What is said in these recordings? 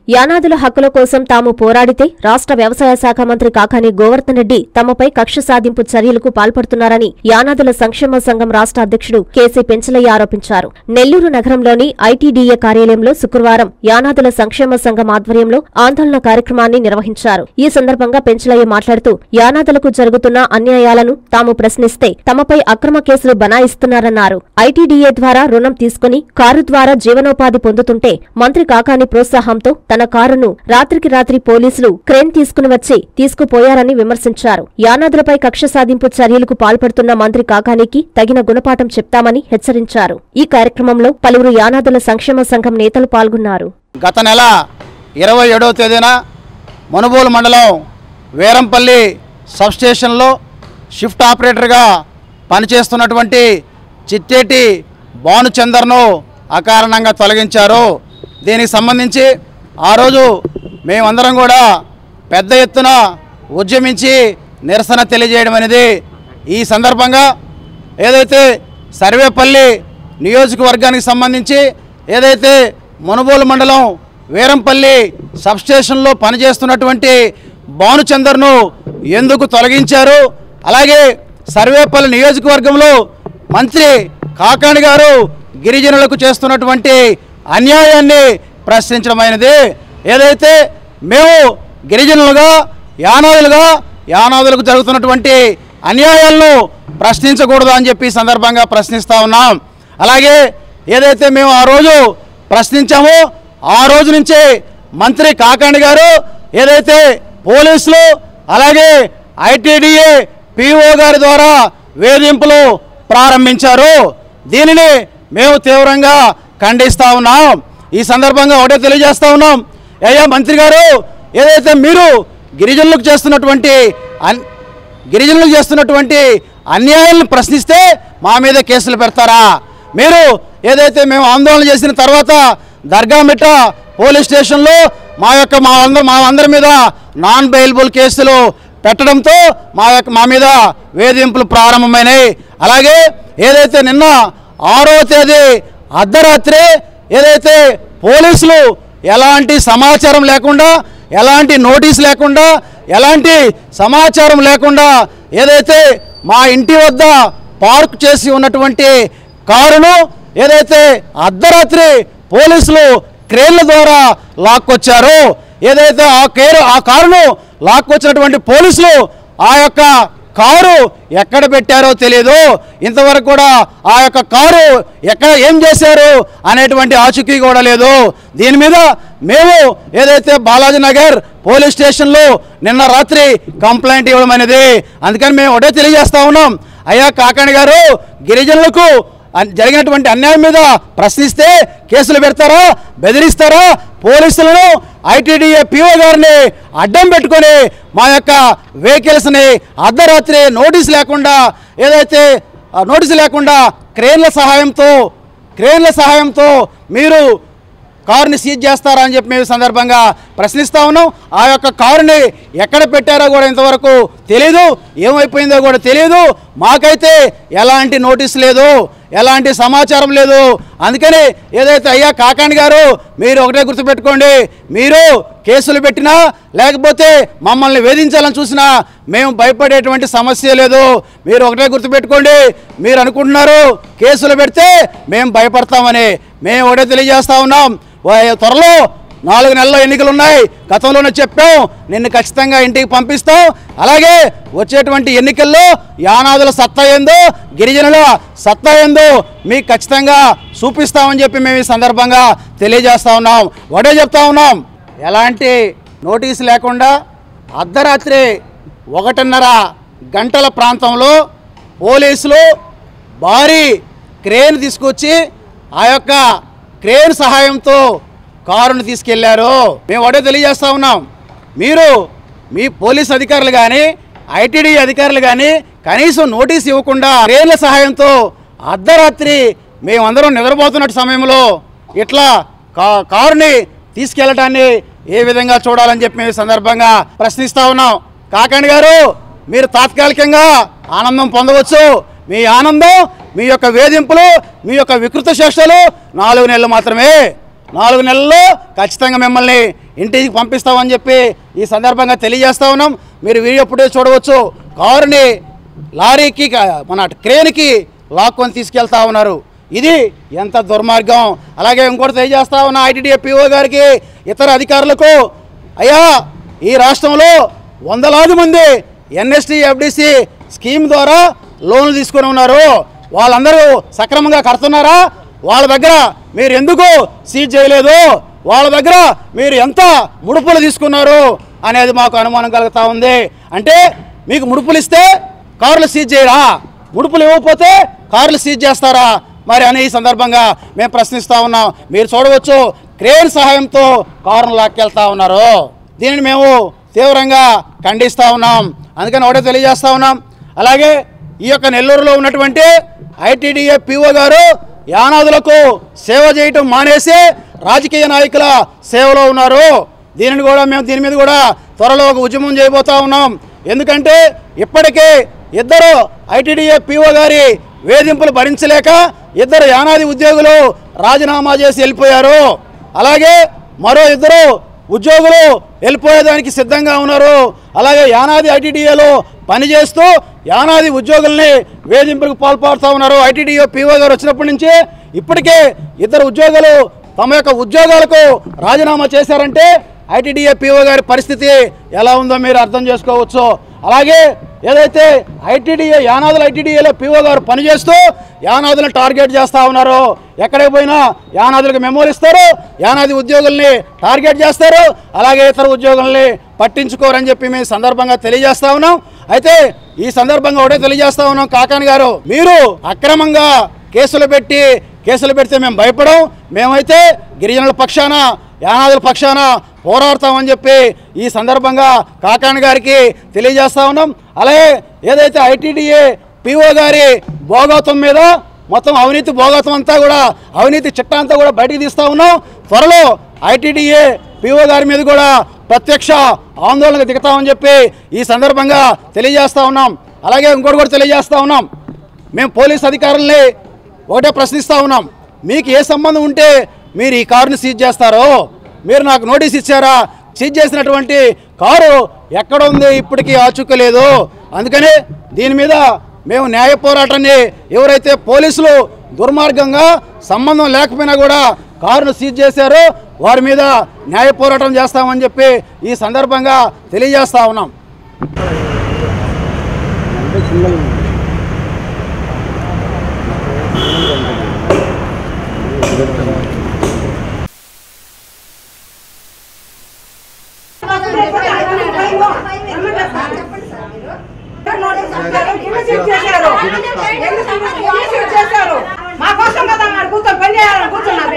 యానాదుల హక్కుల కోసం తాము పోరాడితే రాష్ట్ర వ్యవసాయ శాఖ మంత్రి కాకాని గోవర్ధన్ రెడ్డి తమపై కక్ష సాధింపు చర్యలకు పాల్పడుతున్నారని యానాదుల సంక్షేమ సంఘం రాష్ట్ర అధ్యక్షుడు కేసీ పెంచలయ్య ఆరోపించారు నెల్లూరు నగరంలోని ఐటీడీఏ కార్యాలయంలో శుక్రవారం యానాదుల సంక్షేమ సంఘం ఆధ్వర్యంలో ఆందోళన కార్యక్రమాన్ని నిర్వహించారు ఈ సందర్భంగా పెంచలయ్య మాట్లాడుతూ యానాదులకు జరుగుతున్న అన్యాయాలను తాము ప్రశ్నిస్తే తమపై అక్రమ కేసులు బనాయిస్తున్నారన్నారు ఐటీడీఏ ద్వారా రుణం తీసుకుని కారు ద్వారా జీవనోపాధి పొందుతుంటే మంత్రి కాకాని ప్రోత్సాహంతో తన కారును రాత్రికి రాత్రి పోలీసులు క్రేన్ తీసుకుని వచ్చి తీసుకుపోయారని విమర్శించారు యానాదులపై కక్ష సాధింపు చర్యలకు పాల్పడుతున్న మంత్రి కాకానికి తగిన గుణపాఠం చెప్తామని హెచ్చరించారు ఈ కార్యక్రమంలో పలువురు యానాదుల సంక్షేమ సంఘం నేతలు పాల్గొన్నారు గత నెల ఇరవై ఏడవ తేదీన మనుబోలు మండలం వేరంపల్లి సబ్స్టేషన్లో షిఫ్ట్ ఆపరేటర్గా పనిచేస్తున్నటువంటి చిట్టేటి భానుచందర్ను అకారణంగా తొలగించారు దీనికి సంబంధించి ఆ రోజు మేమందరం కూడా పెద్ద ఎత్తున ఉద్యమించి నిరసన తెలియజేయడం అనేది ఈ సందర్భంగా ఏదైతే సర్వేపల్లి నియోజకవర్గానికి సంబంధించి ఏదైతే మునుగోలు మండలం వీరంపల్లి సబ్స్టేషన్లో పనిచేస్తున్నటువంటి భానుచందర్ను ఎందుకు తొలగించారు అలాగే సర్వేపల్లి నియోజకవర్గంలో మంత్రి కాకాణి గారు గిరిజనులకు చేస్తున్నటువంటి అన్యాయాన్ని ప్రశ్నించడమైనది ఏదైతే మేము గిరిజనులుగా యానాదులుగా యానాదులకు జరుగుతున్నటువంటి అన్యాయాలను ప్రశ్నించకూడదు అని చెప్పి ఈ సందర్భంగా ప్రశ్నిస్తా ఉన్నాం అలాగే ఏదైతే మేము ఆ రోజు ప్రశ్నించామో ఆ రోజు నుంచే మంత్రి కాకాండి గారు ఏదైతే పోలీసులు అలాగే ఐటీడీఏ పిఓ గారి ద్వారా వేధింపులు ప్రారంభించారు దీనిని మేము తీవ్రంగా ఖండిస్తా ఉన్నాం ఈ సందర్భంగా ఒకటే తెలియజేస్తా ఉన్నాం అయ్యా మంత్రి గారు ఏదైతే మీరు గిరిజనులకు చేస్తున్నటువంటి అన్ గిరిజనులకు చేస్తున్నటువంటి అన్యాయాలను ప్రశ్నిస్తే మా మీద కేసులు పెడతారా మీరు ఏదైతే మేము ఆందోళన చేసిన తర్వాత దర్గామిట్ట పోలీస్ స్టేషన్లో మా యొక్క మా అందరం మా అందరి మీద నాన్ బెయిలబుల్ కేసులు పెట్టడంతో మా యొక్క మా మీద వేధింపులు ప్రారంభమైనాయి అలాగే ఏదైతే నిన్న ఆరో తేదీ అర్ధరాత్రి ఏదైతే పోలీసులు ఎలాంటి సమాచారం లేకుండా ఎలాంటి నోటీస్ లేకుండా ఎలాంటి సమాచారం లేకుండా ఏదైతే మా ఇంటి వద్ద పార్క్ చేసి ఉన్నటువంటి కారును ఏదైతే అర్ధరాత్రి పోలీసులు క్రేన్ల ద్వారా లాక్కొచ్చారో ఏదైతే ఆ కేరు ఆ కారును లాక్కొచ్చినటువంటి పోలీసులు ఆ యొక్క కారు ఎక్కడ పెట్టారో తెలియదు ఇంతవరకు కూడా ఆ యొక్క కారు ఎక్కడ ఏం చేశారు అనేటువంటి ఆచూకీ కూడా లేదు దీని మీద మేము ఏదైతే బాలాజీ నగర్ పోలీస్ స్టేషన్లో నిన్న రాత్రి కంప్లైంట్ ఇవ్వడం అనేది అందుకని మేము ఒకటే తెలియజేస్తా ఉన్నాం అయ్యా కాకాణి గారు గిరిజనులకు అన్- జరిగినటువంటి అన్యాయం మీద ప్రశ్నిస్తే కేసులు పెడతారా బెదిరిస్తారా పోలీసులను ఐటీడీఏ పిఓ గారిని అడ్డం పెట్టుకొని మా యొక్క వెహికల్స్ని అర్ధరాత్రి నోటీస్ లేకుండా ఏదైతే ఆ నోటీసు లేకుండా క్రేన్ల సహాయంతో క్రేన్ల సహాయంతో మీరు కారుని సీజ్ చేస్తారా అని చెప్పి మేము ఈ సందర్భంగా ప్రశ్నిస్తా ఉన్నాం ఆ యొక్క కారుని ఎక్కడ పెట్టారో కూడా ఇంతవరకు తెలియదు ఏమైపోయిందో కూడా తెలియదు మాకైతే ఎలాంటి నోటీస్ లేదు ఎలాంటి సమాచారం లేదు అందుకని ఏదైతే అయ్యా కాకాణి గారు మీరు ఒకటే గుర్తుపెట్టుకోండి మీరు కేసులు పెట్టినా లేకపోతే మమ్మల్ని వేధించాలని చూసినా మేము భయపడేటువంటి సమస్య లేదు మీరు ఒకటే గుర్తుపెట్టుకోండి మీరు అనుకుంటున్నారు కేసులు పెడితే మేము భయపడతామని మేము ఒకటే తెలియజేస్తా ఉన్నాం వా- త్వరలో నాలుగు నెలల ఎన్నికలు ఉన్నాయి గతంలోనే చెప్పాం నిన్ను ఖచ్చితంగా ఇంటికి పంపిస్తాం అలాగే వచ్చేటువంటి ఎన్నికల్లో యానాదుల సత్తా ఏందో గిరిజనుల సత్తా ఏందో మీకు ఖచ్చితంగా చూపిస్తామని చెప్పి మేము ఈ సందర్భంగా తెలియజేస్తా ఉన్నాం ఒకటే చెప్తా ఉన్నాం ఎలాంటి నోటీస్ లేకుండా అర్ధరాత్రి ఒకటిన్నర గంటల ప్రాంతంలో పోలీసులు భారీ క్రేన్ తీసుకొచ్చి ఆ యొక్క క్రేన్ సహాయంతో కారును తీసుకెళ్లారు మేము ఒకటే తెలియజేస్తా ఉన్నాం మీరు మీ పోలీస్ అధికారులు కానీ ఐటీడీ అధికారులు కానీ కనీసం నోటీస్ ఇవ్వకుండా క్రేన్ల సహాయంతో అర్ధరాత్రి మేమందరం నిద్రపోతున్న సమయంలో ఇట్లా కా కారుని తీసుకెళ్ళటాన్ని ఏ విధంగా చూడాలని చెప్పి మేము ఈ సందర్భంగా ప్రశ్నిస్తా ఉన్నాం కాకండి గారు మీరు తాత్కాలికంగా ఆనందం పొందవచ్చు మీ ఆనందం మీ యొక్క వేధింపులు మీ యొక్క వికృత చేష్టలు నాలుగు నెలలు మాత్రమే నాలుగు నెలల్లో ఖచ్చితంగా మిమ్మల్ని ఇంటికి పంపిస్తామని చెప్పి ఈ సందర్భంగా తెలియజేస్తా ఉన్నాం మీరు వీడియో ఫుటేజ్ చూడవచ్చు కారుని లారీకి క- మన క్రేన్కి లాక్కొని తీసుకెళ్తా ఉన్నారు ఇది ఎంత దుర్మార్గం అలాగే ఇంకోటి తెలియజేస్తా ఉన్న ఐటీడీఏ పిఓ గారికి ఇతర అధికారులకు అయ్యా ఈ రాష్ట్రంలో వందలాది మంది ఎన్ఎస్టీ ఎఫ్డిసి స్కీమ్ ద్వారా లోన్లు తీసుకొని ఉన్నారు వాళ్ళందరూ సక్రమంగా కడుతున్నారా వాళ్ళ దగ్గర మీరు ఎందుకు సీజ్ చేయలేదు వాళ్ళ దగ్గర మీరు ఎంత ముడుపులు తీసుకున్నారు అనేది మాకు అనుమానం కలుగుతా ఉంది అంటే మీకు ముడుపులు ఇస్తే కార్లు సీజ్ చేయరా ముడుపులు ఇవ్వకపోతే కార్లు సీజ్ చేస్తారా మరి అని ఈ సందర్భంగా మేము ప్రశ్నిస్తా ఉన్నాం మీరు చూడవచ్చు క్రేన్ సహాయంతో కారును లాక్కెళ్తా ఉన్నారు దీనిని మేము తీవ్రంగా ఖండిస్తూ ఉన్నాం అందుకని ఒకటే తెలియజేస్తా ఉన్నాం అలాగే ఈ యొక్క నెల్లూరులో ఉన్నటువంటి ఐటీడీఏ పిఓ గారు యానాదులకు సేవ చేయటం మానేసి రాజకీయ నాయకుల సేవలో ఉన్నారు దీనిని కూడా మేము దీని మీద కూడా త్వరలో ఒక ఉద్యమం చేయబోతా ఉన్నాం ఎందుకంటే ఇప్పటికే ఇద్దరు ఐటీడీఏ పిఓ గారి వేధింపులు భరించలేక ఇద్దరు యానాది ఉద్యోగులు రాజీనామా చేసి వెళ్ళిపోయారు అలాగే మరో ఇద్దరు ఉద్యోగులు వెళ్ళిపోయేదానికి సిద్ధంగా ఉన్నారు అలాగే యానాది ఐటీడీఏలో పనిచేస్తూ యానాది ఉద్యోగుల్ని వేధింపులకు పాల్పడుతూ ఉన్నారు ఐటీడీఓ పీఓ గారు వచ్చినప్పటి నుంచి ఇప్పటికే ఇద్దరు ఉద్యోగులు తమ యొక్క ఉద్యోగాలకు రాజీనామా చేశారంటే ఐటీడీఏ పీఓ గారి పరిస్థితి ఎలా ఉందో మీరు అర్థం చేసుకోవచ్చు అలాగే ఏదైతే ఐటీడీఏ యానాదుల ఐటీడీఏలో పీఓ గారు పనిచేస్తూ యానాదులను టార్గెట్ చేస్తూ ఉన్నారు ఎక్కడికి పోయినా యానాదులకు మెమోలు ఇస్తారు యానాది ఉద్యోగుల్ని టార్గెట్ చేస్తారు అలాగే ఇతర ఉద్యోగుల్ని పట్టించుకోరని చెప్పి మేము ఈ సందర్భంగా తెలియజేస్తా ఉన్నాం అయితే ఈ సందర్భంగా ఒకటే తెలియజేస్తా ఉన్నాం కాకాని గారు మీరు అక్రమంగా కేసులు పెట్టి కేసులు పెడితే మేము భయపడం మేమైతే గిరిజనుల పక్షాన యానాదుల పక్షాన పోరాడతామని చెప్పి ఈ సందర్భంగా కాకాని గారికి తెలియజేస్తా ఉన్నాం అలాగే ఏదైతే ఐటీడీఏ పిఓ గారి భోగోతం మీద మొత్తం అవినీతి భోగోతం అంతా కూడా అవినీతి చిట్టా అంతా కూడా బయటికి తీస్తా ఉన్నాం త్వరలో ఐటీడీఏ పిఓ గారి మీద కూడా ప్రత్యక్ష ఆందోళనకు దిగుతామని చెప్పి ఈ సందర్భంగా తెలియజేస్తా ఉన్నాం అలాగే ఇంకోటి కూడా తెలియజేస్తా ఉన్నాం మేము పోలీస్ అధికారుల్ని ఒకటే ప్రశ్నిస్తా ఉన్నాం మీకు ఏ సంబంధం ఉంటే మీరు ఈ కారుని సీజ్ చేస్తారో మీరు నాకు నోటీస్ ఇచ్చారా సీజ్ చేసినటువంటి కారు ఎక్కడ ఉంది ఇప్పటికీ ఆచుకోలేదు అందుకని దీని మీద మేము న్యాయ పోరాటాన్ని ఎవరైతే పోలీసులు దుర్మార్గంగా సంబంధం లేకపోయినా కూడా కారును సీజ్ చేశారో వారి మీద న్యాయ పోరాటం చేస్తామని చెప్పి ఈ సందర్భంగా తెలియజేస్తా ఉన్నాం మా కోసం కదా మరి కూర్చొని పని చేయాలని కూర్చున్నది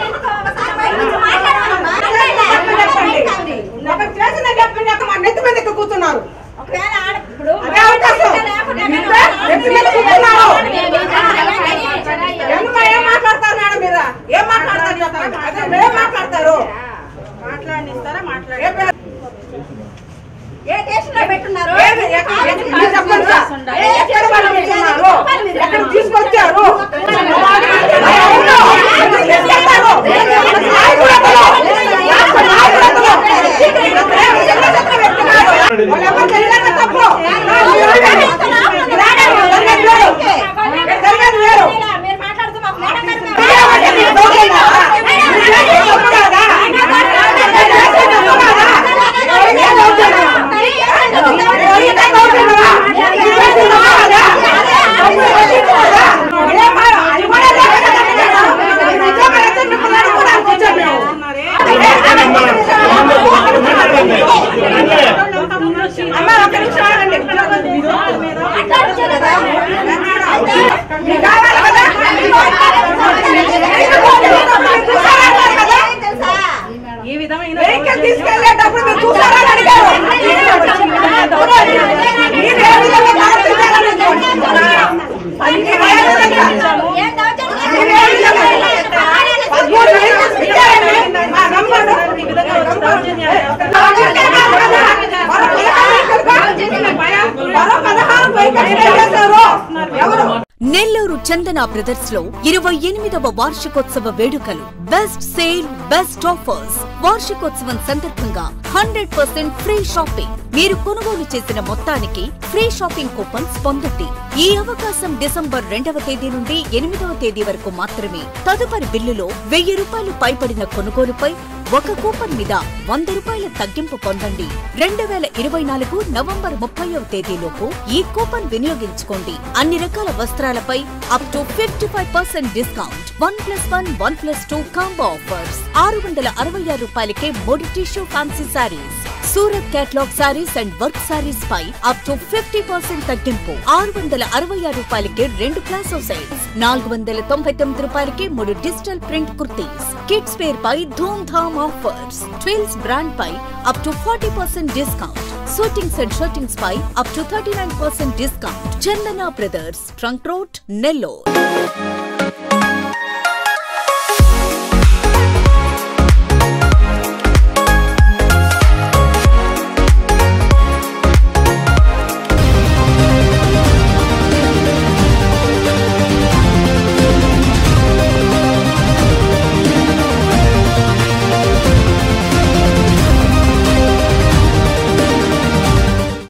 చెప్పండి ఒకటి చేసిన చెప్పండి అక్క మా నెత్తి మీద ఎక్కి కూర్చున్నారు అదే అవకాశం చందన బ్రదర్స్ లో ఇరవై ఎనిమిదవ వార్షికోత్సవ వేడుకలు బెస్ట్ సేల్ బెస్ట్ ఆఫర్స్ వార్షికోత్సవం సందర్భంగా హండ్రెడ్ పర్సెంట్ ఫ్రీ షాపింగ్ మీరు కొనుగోలు చేసిన మొత్తానికి ఫ్రీ షాపింగ్ కూపన్స్ పొందండి ఈ అవకాశం డిసెంబర్ రెండవ తేదీ నుండి ఎనిమిదవ తేదీ వరకు మాత్రమే తదుపరి బిల్లులో వెయ్యి రూపాయలు పైబడిన కొనుగోలుపై ఒక కూపన్ మీద వంద రూపాయల తగ్గింపు పొందండి రెండు వేల ఇరవై నాలుగు నవంబర్ ముప్పైవ తేదీలోపు ఈ కూపన్ వినియోగించుకోండి అన్ని రకాల వస్త్రాలపై up to fifty five percent discount one plus one one plus two combo offers ఆరు వందల అరవై ఆరు రూపాయలకే మూడు tissue fancy saris Surat catalogue saris and work saris పై అప్ టు ఫిఫ్టీ పర్సెంట్ తగ్గింపు ఆరు వందల అరవై ఆరు రూపాయలకి రెండు ప్లాసో సెట్స్ నాలుగు వందల తొంభై తొమ్మిది రూపాయలకి మూడు digital print kurtis kids wear పై Dhoom Dham offers twills brand పై up to forty percent discount suitings and shirtings పై up to thirty nine percent discount Chandana Brothers Trunk Road Nellore